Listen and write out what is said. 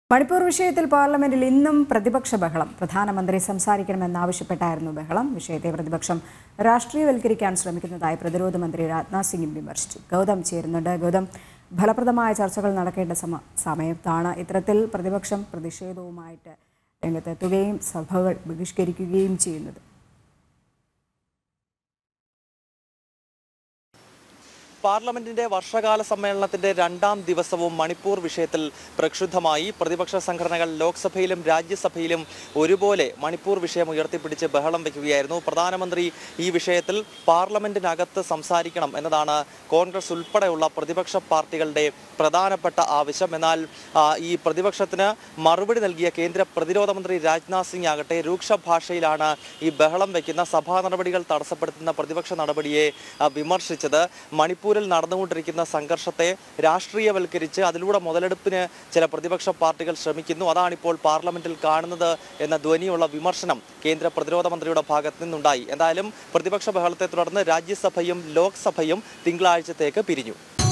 മണിപ്പൂർ വിഷയത്തിൽ പാർലമെന്റിൽ ഇന്നും പ്രതിപക്ഷ ബഹളം പ്രധാനമന്ത്രി സംസാരിക്കണമെന്നാവശ്യപ്പെട്ടായിരുന്നു ബഹളം വിഷയത്തെ പ്രതിപക്ഷം രാഷ്ട്രീയവൽക്കരിക്കാൻ ശ്രമിക്കുന്നതായി പ്രതിരോധ മന്ത്രി രാജ്നാഥ് സിംഗും വിമർശിച്ചു ഗൗതം ചേരുന്നുണ്ട് ഗൗതം ഫലപ്രദമായ ചർച്ചകൾ നടക്കേണ്ട സമ സമയത്താണ് ഇത്തരത്തിൽ പ്രതിപക്ഷം പ്രതിഷേധവുമായിട്ട് രംഗത്തെത്തുകയും സഭകൾ ബഹിഷ്കരിക്കുകയും ചെയ്യുന്നത് പാർലമെന്റിന്റെ വർഷകാല സമ്മേളനത്തിന്റെ രണ്ടാം ദിവസവും മണിപ്പൂർ വിഷയത്തിൽ പ്രക്ഷുബ്ധമായി പ്രതിപക്ഷ സംഘടനകൾ ലോക്സഭയിലും രാജ്യസഭയിലും ഒരുപോലെ മണിപ്പൂർ വിഷയം ഉയർത്തിപ്പിടിച്ച് ബഹളം വയ്ക്കുകയായിരുന്നു പ്രധാനമന്ത്രി ഈ വിഷയത്തിൽ പാർലമെന്റിനകത്ത് സംസാരിക്കണം എന്നതാണ് കോൺഗ്രസ് ഉൾപ്പെടെയുള്ള പ്രതിപക്ഷ പാർട്ടികളുടെ പ്രധാനപ്പെട്ട ആവശ്യം എന്നാൽ ആ, ഈ പ്രതിപക്ഷത്തിന് മറുപടി നൽകിയ കേന്ദ്ര പ്രതിരോധ മന്ത്രി രാജ്നാഥ് സിംഗ് ആകട്ടെ രൂക്ഷ ഭാഷയിലാണ് ഈ ബഹളം വയ്ക്കുന്ന സഭാ നടപടികൾ തടസ്സപ്പെടുത്തുന്ന പ്രതിപക്ഷ നടപടിയെ ആ, വിമർശിച്ചത് മണിപ്പൂരിൽ നടന്നുകൊണ്ടിരിക്കുന്ന സംഘർഷത്തെ രാഷ്ട്രീയവൽക്കരിച്ച് അതിലൂടെ മുതലെടുപ്പിന് ചില പ്രതിപക്ഷ പാർട്ടികൾ ശ്രമിക്കുന്നു അതാണിപ്പോൾ പാർലമെന്റിൽ കാണുന്നത് എന്ന ധ്വനിയുള്ള വിമർശനം കേന്ദ്ര പ്രതിരോധ മന്ത്രിയുടെ ഭാഗത്ത് നിന്നുണ്ടായി എന്തായാലും പ്രതിപക്ഷ ബഹളത്തെ തുടർന്ന് രാജ്യസഭയും ലോക്സഭയും തിങ്കളാഴ്ചത്തേക്ക് പിരിഞ്ഞു